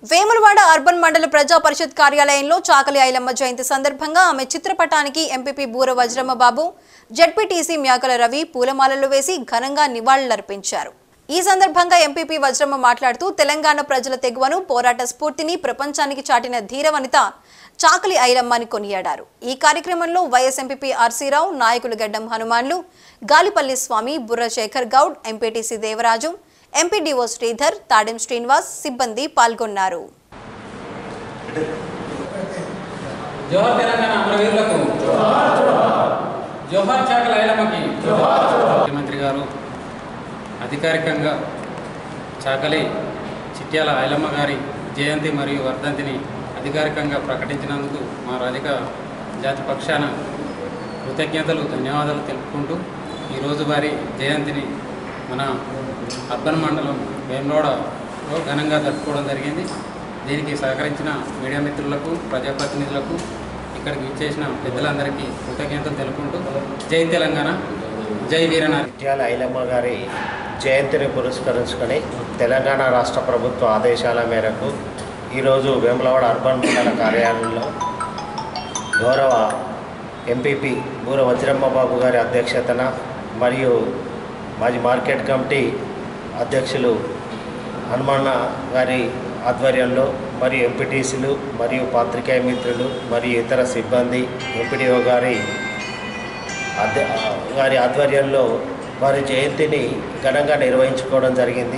Vemulawada urban మండల ప్రజా పరిషత్ కార్యాలయంలో చాకలి ఐలమ్మ జయంతి సందర్భంగా ఆమె చిత్రపటానికి ఎంపీపీ బూర వజ్రమ్మ బాబు జడ్పీటీసీ మ్యాకల రవి పూలమాలలు వేసి ఘనంగా నివాళులర్పించారు ఈ సందర్భంగా ఎంపీపీ వజ్రమ్మ మాట్లాడుతూ తెలంగాణ ప్రజల తెగువను పోరాట స్ఫూర్తిని ప్రపంచానికి చాటిన ధీరవనిత చాకలి ఐలమ్మ అని కొనియాడారు ఈ కార్యక్రమంలో వైఎస్ ఎంపీపీ ఆర్సీరావు నాయకులు గడ్డం హనుమాన్లు గాలిపల్లి స్వామి బుర్ర శేఖర్ గౌడ్ ఎంపీటీసీ దేవరాజు ఎంపీడీఓ శ్రీధర్ తాడెం శ్రీనివాస్ సిబ్బంది పాల్గొన్నారు జోహార్ తెలంగాణ అమరవీరులకు జోహార్ చాకల ఐలమ్మకి ముఖ్యమంత్రి గారు అధికారికంగా చాకలి చిట్యాల ఐలమ్మ గారి జయంతి మరియు వర్ధంతిని అధికారికంగా ప్రకటించినందుకు మా రాజక జాతి పక్షాన కృతజ్ఞతలు ధన్యవాదాలు తెలుపుకుంటూ ఈరోజు వారి జయంతిని మన అర్బన్ మండలం వేమలోడలో ఘనంగా జరుపుకోవడం జరిగింది దీనికి సహకరించిన మీడియా మిత్రులకు ప్రజాప్రతినిధులకు ఇక్కడికి ఇచ్చేసిన పెద్దలందరికీ కృతజ్ఞతలు తెలుపుకుంటూ జై తెలంగాణ జై వీరనారి ఇట్యాల ఐలమ్మ గారి జయంతిని పురస్కరించుకొని తెలంగాణ రాష్ట్ర ప్రభుత్వ ఆదేశాల మేరకు ఈరోజు వేములవాడ అర్బన్ మండల కార్యాలయంలో గౌరవ ఎంపీపీ బూర వజ్రమ్మ బాబు గారి అధ్యక్షతన మరియు మాజీ మార్కెట్ కమిటీ అధ్యక్షులు హనుమన్న గారి ఆధ్వర్యంలో మరియు ఎంపీటీసీలు మరియు పాత్రికేయ మిత్రులు మరియు ఇతర సిబ్బంది ఎంపీడీఓ గారి అధ్య గారి ఆధ్వర్యంలో వారి జయంతిని ఘనంగా నిర్వహించుకోవడం జరిగింది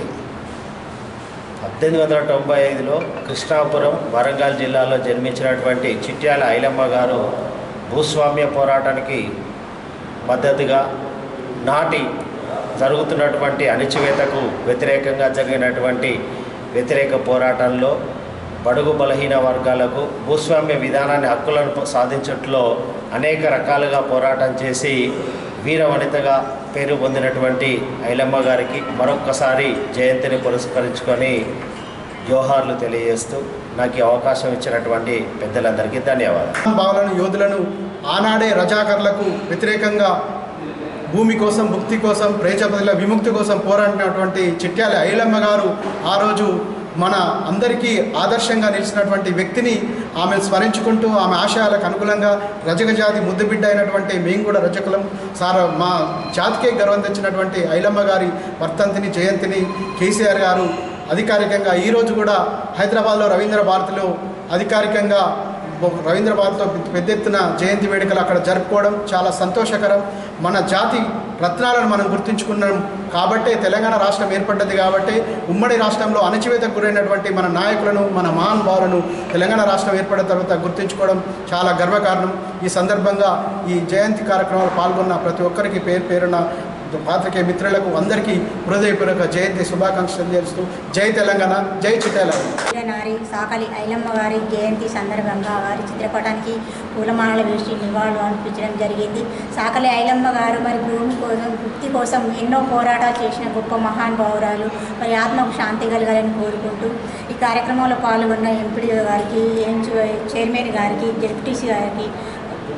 పద్దెనిమిది వందల తొంభై ఐదులో కృష్ణాపురం వరంగల్ జిల్లాలో జన్మించినటువంటి చిట్యాల ఐలమ్మ గారు భూస్వామ్య పోరాటానికి మద్దతుగా నాటి జరుగుతున్నటువంటి అణిచివేతకు వ్యతిరేకంగా జరిగినటువంటి వ్యతిరేక పోరాటంలో బడుగు బలహీన వర్గాలకు భూస్వామ్య విధానాన్ని హక్కులను సాధించట్లో అనేక రకాలుగా పోరాటం చేసి వీర వనితగా పేరు పొందినటువంటి ఐలమ్మ గారికి మరొక్కసారి జయంతిని పురస్కరించుకొని జోహార్లు తెలియజేస్తూ నాకు ఈ అవకాశం ఇచ్చినటువంటి పెద్దలందరికీ ధన్యవాదాలు భావాలను యోధులను ఆనాడే రజాకర్లకు వ్యతిరేకంగా భూమి కోసం భుక్తి కోసం ప్రజల విముక్తి కోసం పోరాడినటువంటి చిట్యాల ఐలమ్మ గారు ఆ రోజు మన అందరికీ ఆదర్శంగా నిలిచినటువంటి వ్యక్తిని ఆమెను స్మరించుకుంటూ ఆమె ఆశయాలకు అనుకూలంగా రజక జాతి ముద్దుబిడ్డ అయినటువంటి మేము కూడా రజకులం సార్ మా జాతికే గర్వం తెచ్చినటువంటి ఐలమ్మ గారి వర్ధంతిని జయంతిని కేసీఆర్ గారు అధికారికంగా ఈరోజు కూడా హైదరాబాద్లో రవీంద్ర భారతిలో అధికారికంగా రవీంద్ర భారత్లో పెద్ద ఎత్తున జయంతి వేడుకలు అక్కడ జరుపుకోవడం చాలా సంతోషకరం మన జాతి రత్నాలను మనం గుర్తుంచుకున్నాం కాబట్టే తెలంగాణ రాష్ట్రం ఏర్పడ్డది కాబట్టి ఉమ్మడి రాష్ట్రంలో అణచివేతకు గురైనటువంటి మన నాయకులను మన మహానుభావులను తెలంగాణ రాష్ట్రం ఏర్పడిన తర్వాత గుర్తుంచుకోవడం చాలా గర్వకారణం ఈ సందర్భంగా ఈ జయంతి కార్యక్రమాలు పాల్గొన్న ప్రతి ఒక్కరికి పేరు పేరున పాత్రికే మిత్రులకు అందరికీ హృదయపూర్వక జయంతి శుభాకాంక్షలు చేస్తూ జై తెలంగాణ జై చిట్టేలా నారి సాకలి ఐలమ్మ గారి జయంతి సందర్భంగా వారి చిత్రపటానికి పూలమాలలు వేసి నివాళులు అర్పించడం జరిగింది సాకలి ఐలమ్మ గారు మరి భూమి కోసం వృత్తి కోసం ఎన్నో పోరాటాలు చేసిన గొప్ప మహానుభావురాలు మరి ఆత్మకు శాంతి కలగాలని కోరుకుంటూ ఈ కార్యక్రమంలో పాల్గొన్న ఎంపీడీ గారికి చైర్మన్ గారికి జెడ్పీటీసీ గారికి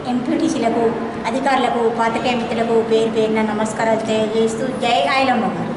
ఎంపీటీసీలకు అధికారులకు పాత్రికేయ మిత్రులకు పేరు పేరున నమస్కారాలు తెలియజేస్తూ జై ఐలమ్మ గారు